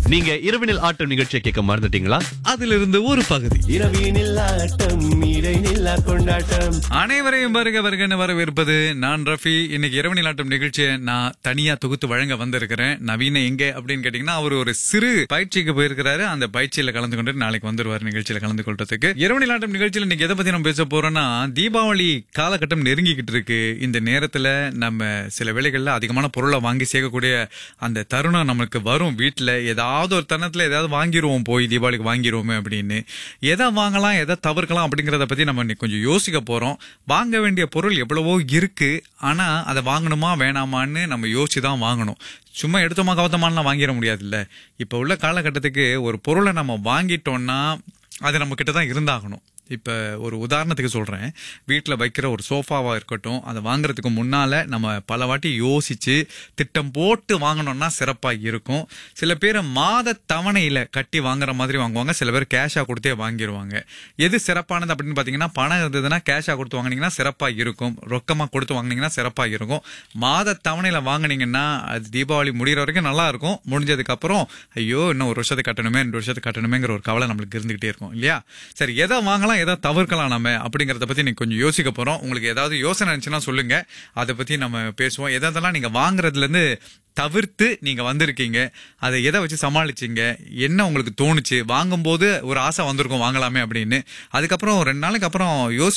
நீங்க இரவினில் ஆட்டம் நிகழ்ச்சியை கேட்க மறந்துட்டீங்களா அதிலிருந்து ஒரு பகுதி இரவினில் ஆட்டம் இடைநில்லா கொண்டாட்டம் அனைவரையும் வருக வருகன்னு வரவேற்பது நான் ரஃபி இன்னைக்கு இரவு நிலாட்டம் நிகழ்ச்சியை நான் தனியா தொகுத்து வழங்க வந்திருக்கிறேன் நவீன எங்க அப்படின்னு கேட்டீங்கன்னா அவர் ஒரு சிறு பயிற்சிக்கு போயிருக்கிறாரு அந்த பயிற்சியில கலந்து கொண்டு நாளைக்கு வந்துருவார் நிகழ்ச்சியில கலந்து கொள்றதுக்கு இரவு நிலாட்டம் நிகழ்ச்சியில இன்னைக்கு எதை பத்தி நம்ம பேச போறோம்னா தீபாவளி காலகட்டம் நெருங்கிக்கிட்டு இருக்கு இந்த நேரத்துல நம்ம சில வேளைகள்ல அதிகமான பொருளை வாங்கி சேர்க்கக்கூடிய அந்த தருணம் நமக்கு வரும் வீட்டுல ஏதாவது ஒரு தருணத்துல ஏதாவது வாங்கிருவோம் போய் தீபாவளிக்கு வாங்கிருவோமே அப்படின்னு எதை வாங்கலாம் எதை தவிர்க்கலாம் அப்படிங்கறத பத்தி நம்ம இன்னைக்கு கொஞ்சம் யோசிக்க போறோம் வாங்க வேண்டிய பொருள் எவ்வளவோ இருக்கு ஆனா அதை வாங்கணுமா வேணாமான்னு நம்ம யோசிச்சு தான் வாங்கணும் சும்மா எடுத்தோமா கவத்தமானலாம் வாங்கிட முடியாதுல்ல இப்ப உள்ள காலகட்டத்துக்கு ஒரு பொருளை நம்ம வாங்கிட்டோம்னா அது நம்ம கிட்ட தான் இருந்தாகணும் இப்போ ஒரு உதாரணத்துக்கு சொல்கிறேன் வீட்டில் வைக்கிற ஒரு சோஃபாவாக இருக்கட்டும் அதை வாங்குறதுக்கு முன்னால் நம்ம பல வாட்டி யோசித்து திட்டம் போட்டு வாங்கினோம்னா சிறப்பாக இருக்கும் சில பேர் மாத தவணையில் கட்டி வாங்குற மாதிரி வாங்குவாங்க சில பேர் கேஷாக கொடுத்தே வாங்கிடுவாங்க எது சிறப்பானது அப்படின்னு பார்த்தீங்கன்னா பணம் இருந்ததுன்னா கேஷாக கொடுத்து வாங்கினீங்கன்னா சிறப்பாக இருக்கும் ரொக்கமாக கொடுத்து வாங்கினீங்கன்னா சிறப்பாக இருக்கும் மாத தவணையில் வாங்குனீங்கன்னா அது தீபாவளி முடிகிற வரைக்கும் நல்லா இருக்கும் முடிஞ்சதுக்கப்புறம் ஐயோ இன்னும் ஒரு வருஷத்துக்கு கட்டணுமே ரெண்டு வருஷத்துக்கு கட்டணுமேங்கிற ஒரு கவலை நம்மளுக்கு இருந்துகிட்டே இருக்கும் இல்லையா சரி எதை வாங்கலாம் எதை தவிர்க்கலாம் நம்ம அப்படிங்கறத பத்தி நீங்க கொஞ்சம் யோசிக்க போறோம் உங்களுக்கு ஏதாவது யோசனை இருந்துச்சுன்னா சொல்லுங்க அதை பத்தி நம்ம பேசுவோம் எதெல்லாம் நீங்க வாங்குறதுல இருந்து தவிர்த்து நீங்க வந்திருக்கீங்க அதை எதை வச்சு சமாளிச்சீங்க என்ன உங்களுக்கு தோணுச்சு வாங்கும்போது ஒரு ஆசை வந்திருக்கும் வாங்கலாமே அப்படின்னு அதுக்கப்புறம் ரெண்டு நாளைக்கு அப்புறம் யோசி